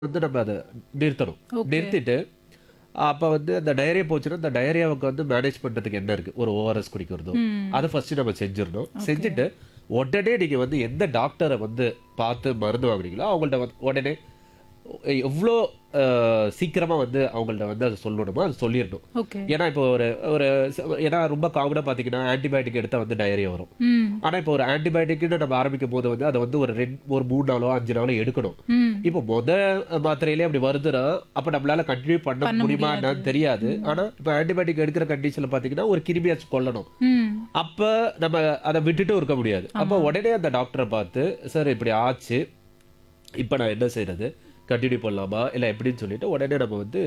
வந்து நம்ம அதை நிறுத்தணும் Okay. நிறுத்திட்டு அப்போ வந்து அந்த டயரியா போச்சுன்னா அந்த டயரியாவுக்கு வந்து மேனேஜ் பண்ணுறதுக்கு என்ன இருக்குது ஒரு ஓஆர்எஸ் குடிக்கிறதோ அதை ஃபஸ்ட்டு நம்ம செஞ்சிடணும் செஞ்சுட்டு உடனே நீங்கள் வந்து எந்த டாக்டரை வந்து பார்த்து மருந்து வாங்குறீங்களோ அவங்கள்ட்ட வந்து உடனே எவ்வளோ சீக்கிரமாக வந்து அவங்கள்ட்ட வந்து அதை சொல்லணுமோ அது சொல்லிடணும் ஓகே ஏன்னா இப்போ ஒரு ஒரு ச- ஏன்னா ரொம்ப காமனாக பார்த்தீங்கன்னா ஆன்டிபயோட்டிக் எடுத்தால் வந்து டயரியா வரும் ம் ஆனால் இப்போ ஒரு ஆன்டிபயோட்டிக்னு நம்ம ஆரம்பிக்கும் போது வந்து அதை வந்து ஒரு ரெண்டு ஒரு மூணு நாளோ அஞ்சு நாளோ எடுக்கணும் ம் இப்போ முத மாத்திரையிலே அப்படி வருதுன்னா அப்ப நம்மளால கண்டினியூ பண்ண முடியுமா என்னன்னு தெரியாது ஆனா இப்போ ஆன்டிபயோட்டிக் எடுக்கிற கண்டிஷன்ல பாத்தீங்கன்னா ஒரு கிருமியாச்சும் கொல்லணும் ம் அப்ப நம்ம அதை விட்டுட்டு இருக்க முடியாது அப்போ உடனே அந்த டாக்டரை பார்த்து சார் இப்படி ஆச்சு இப்போ நான் என்ன செய்யறது கண்டினியூ பண்ணலாமா இல்லை எப்படின்னு சொல்லிட்டு உடனே நம்ம வந்து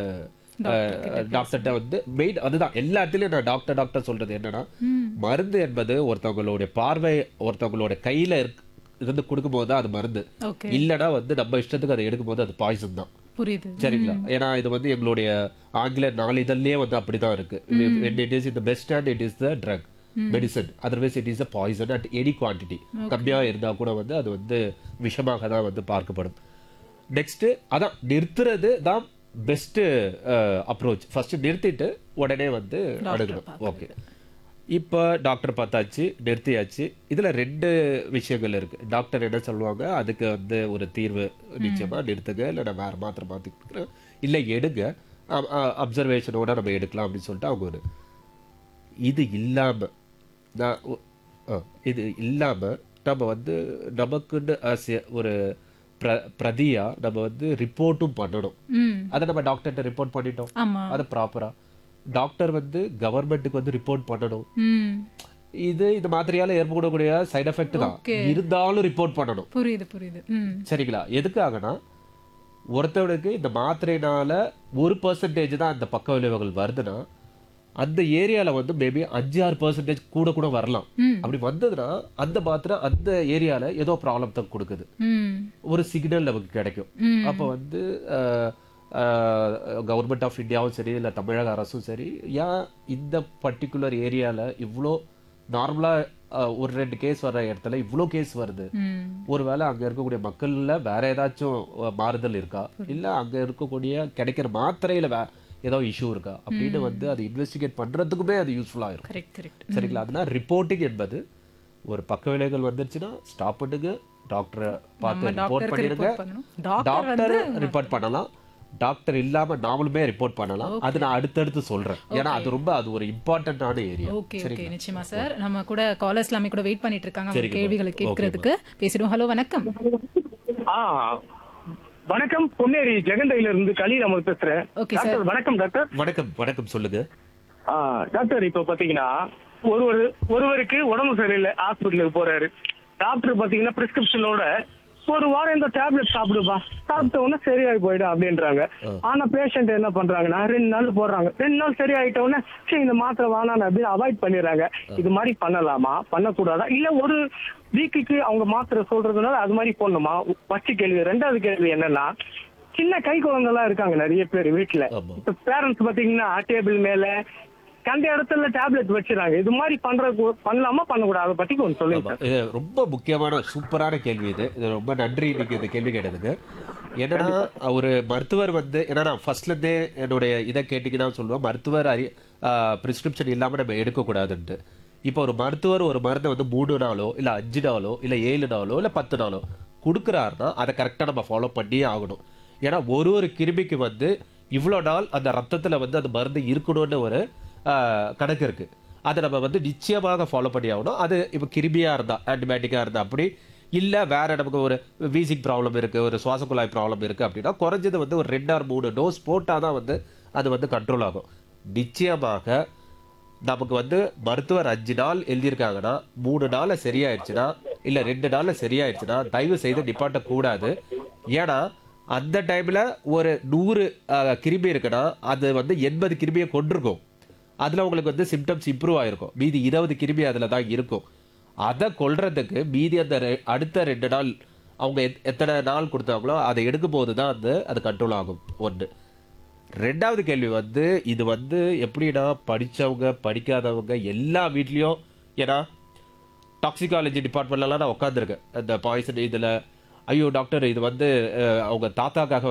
டாக்டர்கிட்ட வந்து மெயின் அதுதான் எல்லாத்துலயும் நான் டாக்டர் டாக்டர் சொல்றது என்னன்னா மருந்து என்பது ஒருத்தவங்களுடைய பார்வை ஒருத்தவங்களோட கையில இருக்- இருந்து கொடுக்கும்போது தான் அது மருந்து ஓகே இல்லைன்னா வந்து நம்ம இஷ்டத்துக்கு அதை எடுக்கும்போது அது பாய்சன் தான் புரியுது சரிங்களா ஏன்னா இது வந்து எங்களுடைய ஆங்கில நாளிதழ்லயே வந்து அப்படிதான் இருக்கு இட் இஸ் இந்த best and it is the drug medicine otherwise it is a poison at any quantity கம்மியா இருந்தா கூட வந்து அது வந்து விஷமாக தான் வந்து பார்க்கப்படும் நெக்ஸ்ட் அதான் நிறுத்துறது தான் பெஸ்ட் அப்ரோச் ஃபர்ஸ்ட் நிறுத்திட்டு உடனே வந்து அணுகணும் ஓகே இப்போ டாக்டர் பார்த்தாச்சு நிறுத்தியாச்சு இதுல ரெண்டு விஷயங்கள் இருக்கு டாக்டர் என்ன சொல்லுவாங்க அதுக்கு வந்து ஒரு தீர்வு நிச்சயமா நிறுத்துங்க இல்லை நான் வேற மாத்திரை மாற்றி கொடுக்குறேன் இல்லை எடுங்க அப்சர்வேஷனோட நம்ம எடுக்கலாம் அப்படின்னு சொல்லிட்டு அவங்க ஒரு இது இல்லாம நான் ஒ- ஆ, இது இல்லாம நம்ம வந்து நமக்குன்னு as a ஒரு பிர பிரதியா நம்ம வந்து ரிப்போர்ட்டும் பண்ணணும் ம் அதை நம்ம டாக்டர்கிட்ட ரிப்போர்ட் பண்ணிட்டோம் ஆமா அது ப்ராப்பரா டாக்டர் வந்து கவர்மெண்ட்டுக்கு வந்து ரிப்போர்ட் பண்ணணும் ம் இது இந்த மாத்திரையால ஏற்படக்கூடிய சைடு எஃபெக்ட் தான் இருந்தாலும் ரிப்போர்ட் பண்ணணும் புரியுது புரியுது ம் சரிங்களா எதுக்காகனா ஒருத்தவனுக்கு இந்த மாத்திரைனால ஒரு பர்சன்டேஜ் தான் அந்த பக்க விளைவுகள் வருதுன்னா அந்த ஏரியால வந்து மேபி அஞ்சு ஆறு பர்சன்டேஜ் கூட கூட வரலாம் ம். அப்படி வந்ததுன்னா அந்த மாத்திரை அந்த ஏரியால ஏதோ ப்ராப்ளம் தான் கொடுக்குது ம் ஒரு சிக்னல் நமக்கு கிடைக்கும் ம். அப்போ வந்து கவர்மெண்ட் ஆஃப் இந்தியாவும் சரி இல்லை தமிழக அரசும் சரி ஏன் இந்த பர்டிகுலர் ஏரியாவில் இவ்வளோ நார்மலாக ஒரு ரெண்டு கேஸ் வர்ற இடத்துல இவ்வளோ கேஸ் வருது ம் ஒருவேளை அங்கே இருக்கக்கூடிய மக்கள்ல வேற ஏதாச்சும் அஹ், மாறுதல் இருக்கா இல்லை அங்கே இருக்கக்கூடிய கிடைக்கிற மாத்திரையில வே ஏதோ இஷ்யூ இருக்கா அப்படின்னு வந்து அது இன்வெஸ்டிகேட் பண்றதுக்குமே அது யூஸ்ஃபுல்லாக இருக்கும் கரெக்ட் கரெக்ட் சரிங்களா அதனால ரிப்போர்ட்டிங் என்பது ஒரு பக்க விலைகள் வந்துருச்சுன்னா ஸ்டாப் பண்ணுங்க டாக்டரை பார்த்து ரிப்போர்ட் டாக்டருக்கு பண்ணிடுங்க ரிப்போர்ட் பண்ணணும் டாக்டர் டாக்டர் ரிப்போர்ட் பண்ணலாம் டாக்டர் இல்லாம நாமளுமே ரிப்போர்ட் பண்ணலாம் அது நான் அடுத்தடுத்து சொல்றேன் ஏன்னா அது ரொம்ப அது ஒரு இம்பார்ட்டன்டான ஏரியா ஓகே ஓகே நிச்சயமா சார் நம்ம கூட காலர்ஸ் எல்லாமே கூட வெயிட் பண்ணிட்டு இருக்காங்க அவங்க சரிங்கம்மா. கேள்விகளை கேட்கறதுக்கு பேசிடுவோம் ஹலோ வணக்கம் ஆ வணக்கம் பொன்னேரி ஜெகண்டையில இருந்து கலீல் அமர் பேசுறேன் Okay, sir. டாக்டர் வணக்கம் டாக்டர் வணக்கம் வணக்கம் சொல்லுங்க ஆ, டாக்டர் இப்ப பாத்தீங்கன்னா ஒருவர் ஒருவருக்கு உடம்பு சரியில்லை ஹாஸ்பிட்டலுக்கு போறாரு டாக்டர் பாத்தீங்கன்னா பிரிஸ்கிரிப்ஷனோட ஒரு வாரம் இந்த டேப்லெட் சாப்பிடுப்பா சாப்பிட்ட உடனே சரியாகி போயிடும் அப்படின்றாங்க ஆனா பேஷண்ட் என்ன பண்றாங்கன்னா ரெண்டு நாள் போடுறாங்க ரெண்டு நாள் சரியாயிட்ட உடனே சரி இந்த மாத்திரை வேணாம் அப்படின்னு அவாய்ட் பண்ணிடுறாங்க இது மாதிரி பண்ணலாமா பண்ணக்கூடாதா இல்ல ஒரு வீக்குக்கு அவங்க மாத்திரை சொல்றதுனால அது மாதிரி போடணுமா ஃபர்ஸ்ட் கேள்வி ரெண்டாவது கேள்வி என்னன்னா சின்ன கை குழந்தைலாம் இருக்காங்க நிறைய பேர் வீட்டுல ஆமா. இப்ப பேரண்ட்ஸ் பாத்தீங்கன்னா டேபிள் மேல கண்ட இடத்துல டேப்லெட் வச்சிருக்காங்க இது மாதிரி பண்ற பண்ணலாமா பண்ணக்கூடாது அதை பத்தி கொஞ்சம் சொல்லுங்க ஆமா. இது ரொம்ப முக்கியமான சூப்பரான கேள்வி இது இது ரொம்ப நன்றி இன்னைக்கு இந்த கேள்வி கேட்டதுக்கு என்னன்னா ஒரு மருத்துவர் வந்து ஏன்னா நான் ஃபர்ஸ்ட்ல இருந்தே என்னுடைய இதை கேட்டீங்கன்னா சொல்லுவேன் மருத்துவர் அறி பிரிஸ்கிரிப்ஷன் இல்லாம நம்ம எடுக்கக்கூடாதுன்ட்டு இப்போ ஒரு மருத்துவர் ஒரு மருந்தை வந்து மூணு நாளோ இல்ல அஞ்சு நாளோ இல்ல ஏழு நாளோ இல்ல பத்து நாளோ கொடுக்குறாருன்னா அதை கரெக்டாக நம்ம ஃபாலோ பண்ணியே ஆகணும் ஏன்னா ஒரு ஒரு கிருமிக்கு வந்து இவ்வளோ நாள் அந்த ரத்தத்துல வந்து அந்த மருந்து இருக்கணும்னு ஒரு ஆஹ், கணக்கு இருக்கு அதை நம்ம வந்து நிச்சயமாக ஃபாலோ பண்ணி ஆகணும் அது இப்போ கிருமியாக இருந்தா ஆன்டிபயோட்டிக்காக இருந்தா அப்படி இல்லை வேற நமக்கு ஒரு வீசிங் ப்ராப்ளம் இருக்கு ஒரு சுவாச குழாய் ப்ராப்ளம் இருக்கு அப்படின்னா குறைஞ்சது வந்து ஒரு ரெண்டு ஆறு மூணு டோஸ் போட்டால் தான் வந்து அது வந்து கண்ட்ரோல் ஆகும் நிச்சயமாக நமக்கு வந்து மருத்துவர் அஞ்சு நாள் எழுதியிருக்காங்கன்னா மூணு நாள்ல சரியாயிடுச்சுன்னா இல்ல ரெண்டு நாள்ல சரியாயிடுச்சுன்னா தயவு செய்து நிப்பாட்ட கூடாது ஏன்னா அந்த டைம்ல ஒரு நூறு அஹ், கிருமி இருக்குன்னா அது வந்து எண்பது கிருமியை கொண்டிருக்கும் அதுல உங்களுக்கு வந்து சிம்டம்ஸ் இம்ப்ரூவ் ஆயிருக்கும் மீதி இருபது கிருமி அதுல தான் இருக்கும் அதை கொல்றதுக்கு மீதி அந்த ரெ- அடுத்த ரெண்டு நாள் அவங்க எத்- எத்தனை நாள் கொடுத்தாங்களோ அதை எடுக்கும் போது தான் வந்து அது கண்ட்ரோல் ஆகும் ஒன்று ரெண்டாவது கேள்வி வந்து இது வந்து எப்படின்னா படிச்சவங்க படிக்காதவங்க எல்லா வீட்லயும் ஏன்னா டாக்ஸிகாலஜி டிபார்ட்மெண்ட்லலாம் நான் உட்காந்துருக்கேன் இந்த பாய்சன் இதுல ஐயோ டாக்டர் இது வந்து அஹ், அவங்க தாத்தாக்காக